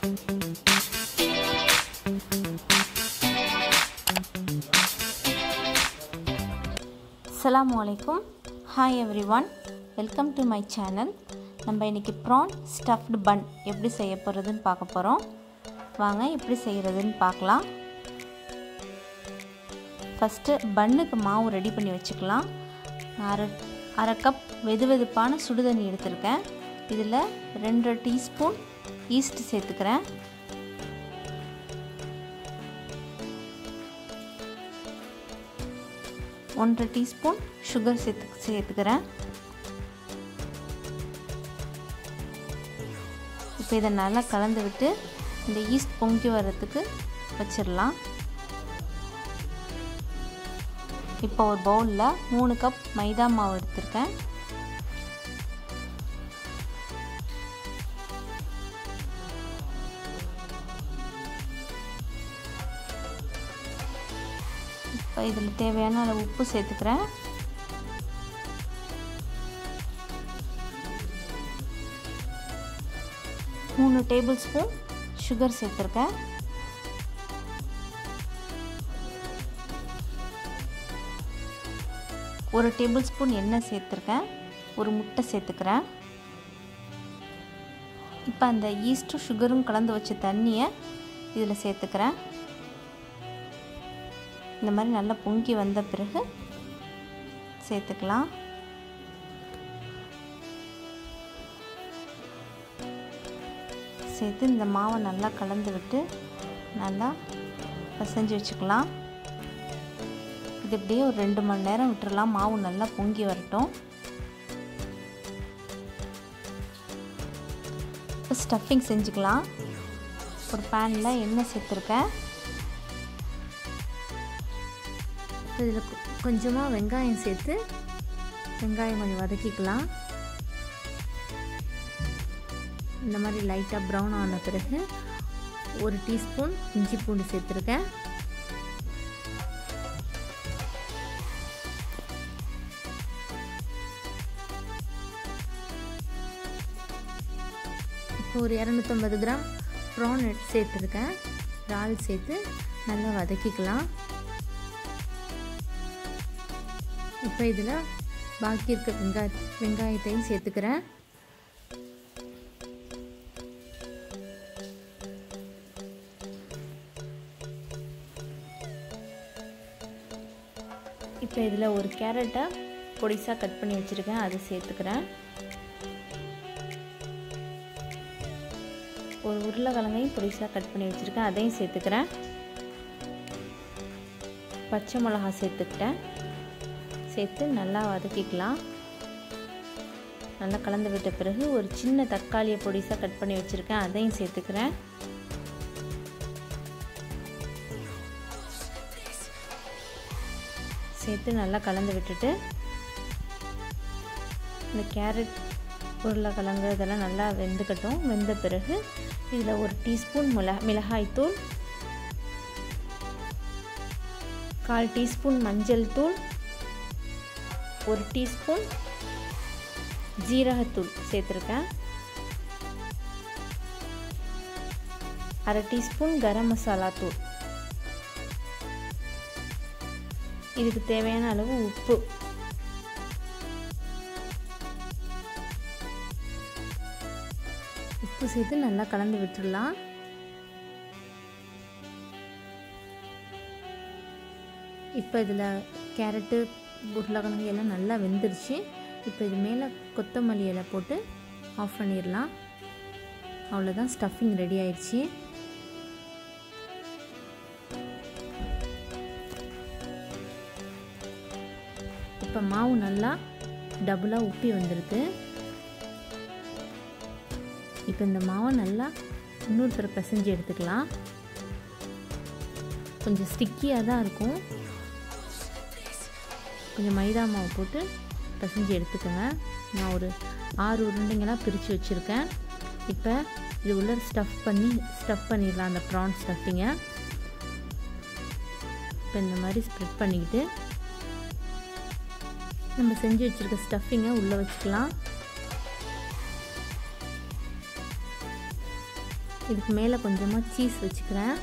அஸ்ஸலாமு அலைக்கும் hi everyone welcome to my channel நம்ம இன்றைக்கி ப்ரான் ஸ்டஃப்டு பன் எப்படி செய்ய போகிறதுன்னு பார்க்க போகிறோம் வாங்க எப்படி செய்கிறதுன்னு பார்க்கலாம் ஃபஸ்ட்டு பன்னுக்கு மாவு ரெடி பண்ணி வச்சுக்கலாம் அரை அரை கப் வெது வெதுப்பான சுடுதண்ணி எடுத்திருக்கேன் இதில் ரெண்டு டீஸ்பூன் ஈஸ்ட் சேர்த்துக்கிறேன் ஒன்றரை டீஸ்பூன் சுகர் சேர்த்து சேர்த்துக்கிறேன் இப்போ இதை நல்லா கலந்து விட்டு இந்த ஈஸ்ட் பொங்கி வர்றதுக்கு வச்சிடலாம் இப்போ ஒரு பவுலில் மூணு கப் மைதா மாவு எடுத்திருக்கேன் இப்போ இதில் தேவையான அளவு உப்பு சேர்த்துக்கிறேன் மூணு டேபிள் ஸ்பூன் சுகர் சேர்த்துருக்கேன் ஒரு டேபிள் ஸ்பூன் எண்ணெய் சேர்த்துருக்கேன் ஒரு முட்டை சேர்த்துக்கிறேன் இப்போ அந்த ஈஸ்ட்டும் சுகரும் கலந்து வச்ச தண்ணியை இதில் சேர்த்துக்கிறேன் இந்த மாதிரி நல்லா பொங்கி வந்த பிறகு சேர்த்துக்கலாம் சேர்த்து இந்த மாவை நல்லா கலந்து விட்டு நல்லா பசைஞ்சு வச்சுக்கலாம் இது இப்படியே ஒரு ரெண்டு மணி நேரம் விட்டுறலாம் மாவு நல்லா பொங்கி வரட்டும் இப்போ ஸ்டஃபிங் செஞ்சுக்கலாம் ஒரு பேனில் எண்ணெய் சேர்த்துருக்கேன் இதில் கொஞ்சமாக வெங்காயம் சேர்த்து வெங்காயம் கொஞ்சம் வதக்கிக்கலாம் இந்த மாதிரி லைட்டாக ப்ரௌன் ஆன பிறகு ஒரு டீஸ்பூன் இஞ்சி பூண்டு சேர்த்துருக்கேன் இப்போ ஒரு இரநூத்தம்பது கிராம் ப்ரான் எடுத்து சேர்த்துருக்கேன் இறால் சேர்த்து நல்லா வதக்கிக்கலாம் இப்போ இதில் பாக்கி இருக்க வெங்காய வெங்காயத்தையும் சேர்த்துக்கிறேன் இப்போ இதில் ஒரு கேரட்டை பொடிசாக கட் பண்ணி வச்சுருக்கேன் அதை சேர்த்துக்கிறேன் ஒரு உருளைக்கிழங்கையும் பொடிசாக கட் பண்ணி வச்சுருக்கேன் அதையும் சேர்த்துக்கிறேன் பச்சை மிளகா சேர்த்துக்கிட்டேன் சேர்த்து நல்லா வதக்கிக்கலாம் நல்லா கலந்து விட்ட பிறகு ஒரு சின்ன தக்காளியை பொடிசாக கட் பண்ணி வச்சுருக்கேன் அதையும் சேர்த்துக்கிறேன் சேர்த்து நல்லா கலந்து விட்டுட்டு இந்த கேரட் உருளைக்கிழங்கு இதெல்லாம் நல்லா வெந்துக்கட்டும் வெந்த பிறகு இதில் ஒரு டீஸ்பூன் மிள மிளகாய்த்தூள் கால் டீஸ்பூன் மஞ்சள் தூள் ஒரு டீஸ்பூன் ஜீரகத்தூள் சேர்த்துருக்கேன் அரை டீஸ்பூன் கரம் மசாலா தூள் இதுக்கு தேவையான அளவு உப்பு உப்பு சேர்த்து நல்லா கலந்து விட்டுடலாம் இப்போ இதில் கேரட்டு உருளைக்கிழங்கு எல்லாம் நல்லா வெந்துருச்சு இப்போ இது மேலே கொத்தமல்லி இலை போட்டு ஆஃப் பண்ணிடலாம் அவ்வளோதான் ஸ்டஃபிங் ரெடி ஆயிடுச்சு இப்போ மாவு நல்லா டபுளாக உப்பி வந்துருக்கு இப்போ இந்த மாவை நல்லா இன்னொரு தர பிசைஞ்சு எடுத்துக்கலாம் கொஞ்சம் ஸ்டிக்கியாக தான் இருக்கும் கொஞ்சம் மைதா மாவு போட்டு பிசைஞ்சு எடுத்துக்கோங்க நான் ஒரு ஆறு உருண்டைங்களாக பிரித்து வச்சுருக்கேன் இப்போ இது உள்ள ஸ்டஃப் பண்ணி ஸ்டஃப் பண்ணிடலாம் அந்த ப்ரான் ஸ்டஃபிங்கை இப்போ இந்த மாதிரி ஸ்ப்ரெட் பண்ணிக்கிட்டு நம்ம செஞ்சு வச்சுருக்க ஸ்டஃபிங்கை உள்ளே வச்சுக்கலாம் இதுக்கு மேலே கொஞ்சமாக சீஸ் வச்சுக்கிறேன்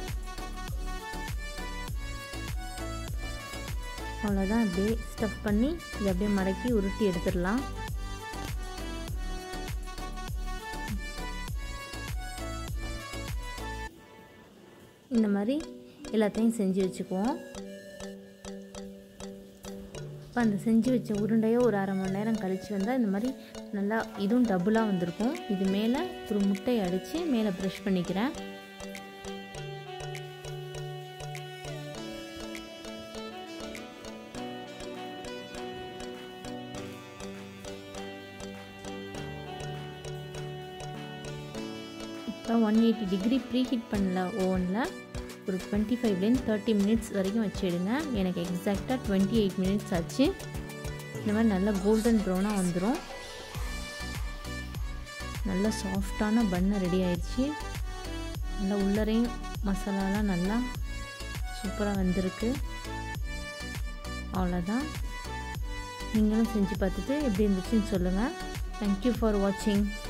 அவ்வளோதான் அப்படியே ஸ்டஃப் பண்ணி இதை அப்படியே மடக்கி உருட்டி எடுத்துடலாம் இந்த மாதிரி எல்லாத்தையும் செஞ்சு வச்சுக்குவோம் இப்போ அந்த செஞ்சு வச்ச உருண்டையை ஒரு அரை மணி நேரம் கழித்து வந்தால் இந்த மாதிரி நல்லா இதுவும் டபுளாக வந்திருக்கும் இது மேலே ஒரு முட்டையை அடித்து மேலே ப்ரெஷ் பண்ணிக்கிறேன் இப்போ one eighty degree preheat பண்ணல ஓவனில் ஒரு டுவெண்ட்டி ஃபைவ்லேருந்து தேர்ட்டி மினிட்ஸ் வரைக்கும் வச்சிடுங்க எனக்கு எக்ஸாக்டாக டுவெண்ட்டி எயிட் மினிட்ஸ் ஆச்சு இந்த மாதிரி நல்லா கோல்டன் ப்ரௌனாக வந்துடும் நல்ல சாஃப்டான பன்னு ரெடி ஆயிடுச்சு நல்லா உள்ளரையும் மசாலாலாம் நல்லா சூப்பராக வந்திருக்கு அவ்வளோதான் நீங்களும் செஞ்சு பார்த்துட்டு எப்படி இருந்துச்சுன்னு சொல்லுங்கள் தேங்க்யூ ஃபார் வாட்சிங்